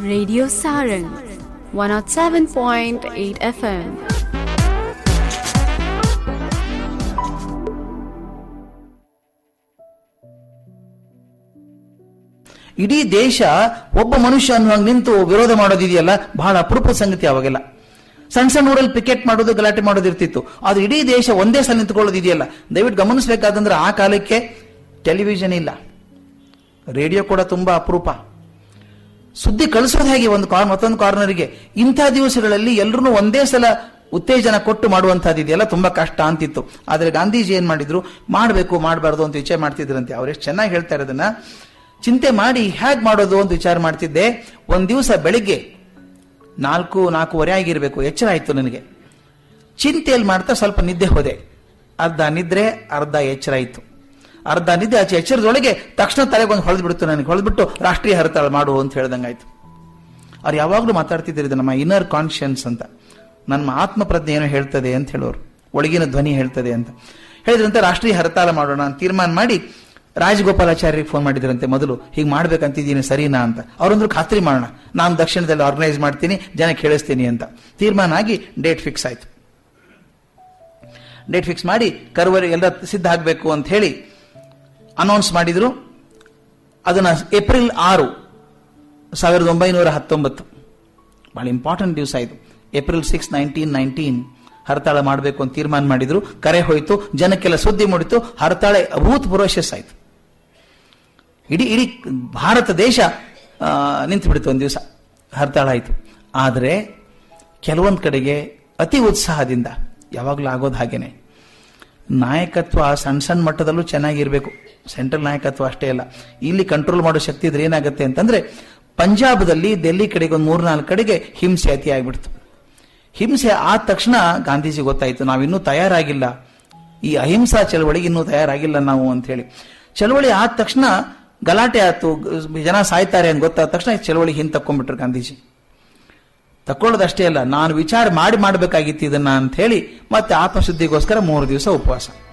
Radio Sarang 107.8 FM. ಇಡೀ ದೇಶ ಒಬ್ಬ ಮನುಷ್ಯ ಅನ್ನುವಂಗೆ ನಿಂತು ವಿರೋಧ ಮಾಡೋದಿದೆಯಲ್ಲ ಬಹಳ ಅಪರೂಪದ ಸಂಗತಿ ಅವಾಗೆಲ್ಲ ಸಣ್ಣ ಸಣ್ಣ ಊರಲ್ಲಿ ಪಿಕೆಟ್ ಮಾಡೋದು ಗಲಾಟೆ ಮಾಡೋದು ಇರ್ತಿತ್ತು ಅದು ಇಡೀ ದೇಶ ಒಂದೇ ಸಲ ನಿಂತ್ಕೊಳ್ಳೋದು ಇದೆಯಲ್ಲ ದಯವಿಟ್ಟು ಗಮನಿಸಬೇಕಾದಂದ್ರೆ ಆ ಕಾಲಕ್ಕೆ ಟೆಲಿವಿಷನ್ ಇಲ್ಲ ರೇಡಿಯೋ ಕೂಡ ತುಂಬಾ ಅಪರೂಪ ಸುದ್ದಿ ಕಳಿಸೋದು ಹೇಗೆ ಒಂದು ಕಾರ್ ಮತ್ತೊಂದು ಕಾರ್ನರ್ಗೆ ಇಂಥ ದಿವಸಗಳಲ್ಲಿ ಎಲ್ಲರೂ ಒಂದೇ ಸಲ ಉತ್ತೇಜನ ಕೊಟ್ಟು ಮಾಡುವಂತಹದ್ದು ಇದೆಯಲ್ಲ ತುಂಬಾ ಕಷ್ಟ ಅಂತಿತ್ತು ಆದ್ರೆ ಗಾಂಧೀಜಿ ಏನ್ ಮಾಡಿದ್ರು ಮಾಡಬೇಕು ಮಾಡಬಾರ್ದು ಅಂತ ವಿಚಾರ ಮಾಡ್ತಿದ್ರಂತೆ ಅವ್ರು ಎಷ್ಟು ಚೆನ್ನಾಗಿ ಹೇಳ್ತಾ ಇರೋದನ್ನ ಚಿಂತೆ ಮಾಡಿ ಹೇಗ್ ಮಾಡೋದು ಅಂತ ವಿಚಾರ ಮಾಡ್ತಿದ್ದೆ ಒಂದ್ ದಿವಸ ಬೆಳಿಗ್ಗೆ ನಾಲ್ಕು ನಾಲ್ಕೂವರೆ ಆಗಿರ್ಬೇಕು ಎಚ್ಚರ ಆಯ್ತು ನನಗೆ ಚಿಂತೆಯಲ್ಲಿ ಮಾಡ್ತಾ ಸ್ವಲ್ಪ ನಿದ್ದೆ ಹೋದೆ ಅರ್ಧ ನಿದ್ರೆ ಅರ್ಧ ಎಚ್ಚರ ಆಯ್ತು ಅರ್ಧ ನಿದ್ದೆ ಆಚೆ ಎಚ್ಚರದೊಳಗೆ ತಕ್ಷಣ ತಲೆಗೆ ಒಂದು ಹೊಳೆದು ಬಿಡ್ತು ನನಗೆ ಹೊಳೆದ್ಬಿಟ್ಟು ರಾಷ್ಟ್ರೀಯ ಹರತಾಳ ಮಾಡು ಅಂತ ಹೇಳ್ದಂಗಾಯ್ತು ಅವ್ರು ಯಾವಾಗಲೂ ಮಾತಾಡ್ತಿದ್ರು ಇದು ನಮ್ಮ ಇನ್ನರ್ ಕಾನ್ಶಿಯನ್ಸ್ ಅಂತ ನಮ್ಮ ಆತ್ಮ ಪ್ರಜ್ಞೆ ಏನೋ ಹೇಳ್ತದೆ ಅಂತ ಹೇಳೋರು ಒಳಗಿನ ಧ್ವನಿ ಹೇಳ್ತದೆ ಅಂತ ಹೇಳಿದ್ರಂತೆ ರಾಷ್ಟ್ರೀಯ ಹರತಾಳ ಮಾಡೋಣ ಅಂತ ತೀರ್ಮಾನ ಮಾಡಿ ರಾಜಗೋಪಾಲಾಚಾರ್ಯರಿಗೆ ಫೋನ್ ಮಾಡಿದ್ರಂತೆ ಮೊದಲು ಹೀಗೆ ಮಾಡ್ಬೇಕಂತಿದ್ದೀನಿ ಸರಿನಾ ಅಂತ ಅವರೊಂದ್ರು ಖಾತ್ರಿ ಮಾಡೋಣ ನಾನು ದಕ್ಷಿಣದಲ್ಲಿ ಆರ್ಗನೈಸ್ ಮಾಡ್ತೀನಿ ಜನ ಕೇಳಿಸ್ತೀನಿ ಅಂತ ತೀರ್ಮಾನ ಆಗಿ ಡೇಟ್ ಫಿಕ್ಸ್ ಆಯ್ತು ಡೇಟ್ ಫಿಕ್ಸ್ ಮಾಡಿ ಕರುವರಿ ಎಲ್ಲ ಸಿದ್ಧ ಆಗಬೇಕು ಅಂತ ಹೇಳಿ ಅನೌನ್ಸ್ ಮಾಡಿದ್ರು ಅದನ್ನ ಏಪ್ರಿಲ್ ಆರು ಸಾವಿರದ ಒಂಬೈನೂರ ಹತ್ತೊಂಬತ್ತು ಬಹಳ ಇಂಪಾರ್ಟೆಂಟ್ ದಿವಸ ಇದು ಏಪ್ರಿಲ್ ಸಿಕ್ಸ್ ನೈನ್ಟೀನ್ ನೈನ್ಟೀನ್ ಹರತಾಳ ಮಾಡಬೇಕು ಅಂತ ತೀರ್ಮಾನ ಮಾಡಿದ್ರು ಕರೆ ಹೋಯ್ತು ಜನಕ್ಕೆಲ್ಲ ಸುದ್ದಿ ಮೂಡಿತು ಹರತಾಳೆ ಅಭೂತಪೂರ್ವ ಯಶಸ್ಸಾಯ್ತು ಇಡೀ ಇಡೀ ಭಾರತ ದೇಶ ನಿಂತು ಬಿಡ್ತು ಒಂದು ದಿವಸ ಹರತಾಳ ಆಯ್ತು ಆದರೆ ಕೆಲವೊಂದು ಕಡೆಗೆ ಅತಿ ಉತ್ಸಾಹದಿಂದ ಯಾವಾಗಲೂ ಆಗೋದು ಹಾಗೇನೆ ನಾಯಕತ್ವ ಸಣ್ಣ ಸಣ್ಣ ಮಟ್ಟದಲ್ಲೂ ಚೆನ್ನಾಗಿರ್ಬೇಕು ಸೆಂಟ್ರಲ್ ನಾಯಕತ್ವ ಅಷ್ಟೇ ಅಲ್ಲ ಇಲ್ಲಿ ಕಂಟ್ರೋಲ್ ಮಾಡೋ ಶಕ್ತಿ ಇದ್ರೆ ಏನಾಗುತ್ತೆ ಅಂತಂದ್ರೆ ಪಂಜಾಬದಲ್ಲಿ ಡೆಲ್ಲಿ ಕಡೆಗೆ ಒಂದು ಮೂರ್ನಾಲ್ಕು ಕಡೆಗೆ ಹಿಂಸೆ ಅತಿ ಆಗ್ಬಿಡ್ತು ಹಿಂಸೆ ಆದ ತಕ್ಷಣ ಗಾಂಧೀಜಿ ಗೊತ್ತಾಯ್ತು ನಾವಿನ್ನೂ ತಯಾರಾಗಿಲ್ಲ ಈ ಅಹಿಂಸಾ ಚಳವಳಿಗೆ ಇನ್ನೂ ತಯಾರಾಗಿಲ್ಲ ನಾವು ಅಂತ ಹೇಳಿ ಚಳವಳಿ ಆದ ತಕ್ಷಣ ಗಲಾಟೆ ಆಯ್ತು ಜನ ಸಾಯ್ತಾರೆ ಅಂತ ಗೊತ್ತಾದ ತಕ್ಷಣ ಈ ಚಳವಳಿ ಹಿಂದೆ ತಕ್ಕೊಂಡ್ಬಿಟ್ರು ಗಾಂಧೀಜಿ ತಕ್ಕೊಳ್ಳೋದಷ್ಟೇ ಅಲ್ಲ ನಾನು ವಿಚಾರ ಮಾಡಿ ಮಾಡಬೇಕಾಗಿತ್ತು ಇದನ್ನ ಅಂತ ಹೇಳಿ ಮತ್ತೆ ಆತ್ಮಶುದ್ಧಿಗೋಸ್ಕರ ಮೂರು ದಿವಸ ಉಪವಾಸ